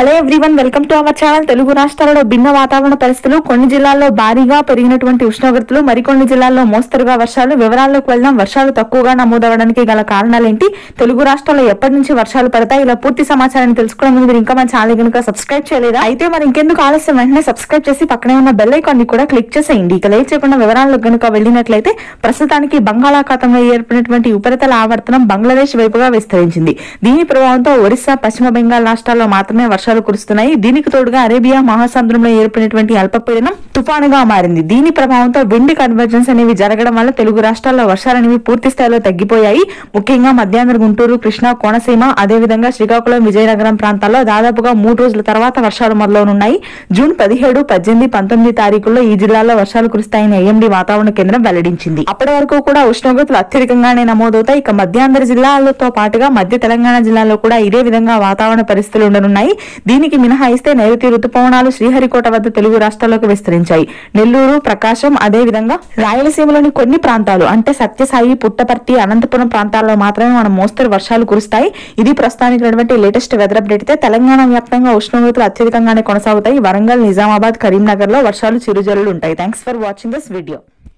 hello everyone welcome to our channel Telugu రాష్ట్రాలలో భిన్న వాతావరణ పరిస్థితులు కొన్ని జిల్లాల్లో భారీగా పెరిగినటువంటి ఉష్ణోగ్రతలు మరికొన్ని జిల్లాల్లో మోస్తరుగా వర్షాలు వివరాల్లోకి వెళ్దాం వర్షాలు తక్కువగా నమోదవడానికి గల కారణాలేంటి తెలుగు రాష్ట్రాల్లో ఎప్పటి నుంచి వర్షాలు పడతాయి ఇలా పూర్తి సమాచారాన్ని తెలుసుకోవడం ముందు మీరు ఇంకా మన ఛానల్ కనుక సబ్స్క్రైబ్ చేయలేదా అయితే మరి ఇంకెందుకు ఆలస్యం వెంటనే సబ్స్క్రైబ్ చేసి పక్కనే ఉన్న బెల్ ఐకాన్ ని కూడా క్లిక్ చేసేయండి ఇక లేట్ చేయకుండా వివరాల్లోకి కనుక వెళ్ళినట్లయితే ప్రస్తుతానికి బంగాళాఖాతంలో ఏర్పడినటువంటి ఉపరితల ఆవర్తనం బంగ్లాదేశ్ వైపుగా విస్తరించింది దీని ప్రభావంతో ఒరిస్సా పశ్చిమ బెంగాల్ రాష్ట్రాల్లో మాత్రమే వర్షాలు కురుస్తున్నాయి దీనికి తోడుగా అరేబియా మహాసముద్రంలో ఏర్పడినటువంటి అల్పపీడనం తుఫానుగా మారింది దీని ప్రభావంతో విండ్ కన్వర్జెన్స్ అనేవి జరగడం వల్ల తెలుగు రాష్ట్రాల్లో వర్షాలు అనేవి పూర్తి స్థాయిలో తగ్గిపోయాయి ముఖ్యంగా మధ్యాహ్న గుంటూరు కృష్ణా కోనసీమ అదేవిధంగా శ్రీకాకుళం విజయనగరం ప్రాంతాల్లో దాదాపుగా మూడు రోజుల తర్వాత వర్షాలు మొదలవనున్నాయి జూన్ పదిహేడు పద్దెనిమిది పంతొమ్మిది తారీఖుల్లో ఈ జిల్లాల్లో వర్షాలు కురుస్తాయని ఐఎండీ వాతావరణ కేంద్రం వెల్లడించింది అప్పటి వరకు కూడా ఉష్ణోగ్రతలు అత్యధికంగానే నమోదవుతాయి ఇక మధ్యాంధ్ర జిల్లాలతో పాటుగా మధ్య తెలంగాణ జిల్లాలో కూడా ఇదే విధంగా వాతావరణ పరిస్థితులు ఉండనున్నాయి దీనికి మినహాయిస్తే నైరుతి రుతుపవనాలు శ్రీహరికోట వద్ద తెలుగు రాష్ట్రాల్లోకి విస్తరించాయి నెల్లూరు ప్రకాశం అదే విధంగా రాయలసీమలోని కొన్ని ప్రాంతాలు అంటే సత్యసాయి పుట్టపర్తి అనంతపురం ప్రాంతాల్లో మాత్రమే మన మోస్తరు వర్షాలు కురుస్తాయి ఇది ప్రస్తుతానికి ఉన్నటువంటి లేటెస్ట్ వెదర్ అప్డేట్ అయితే తెలంగాణ వ్యాప్తంగా ఉష్ణోగ్రతలు అత్యధికంగానే కొనసాగుతాయి వరంగల్ నిజామాబాద్ కరీంనగర్ లో వర్షాలు చిరుజల్లులు ఉంటాయి thanks for watching this video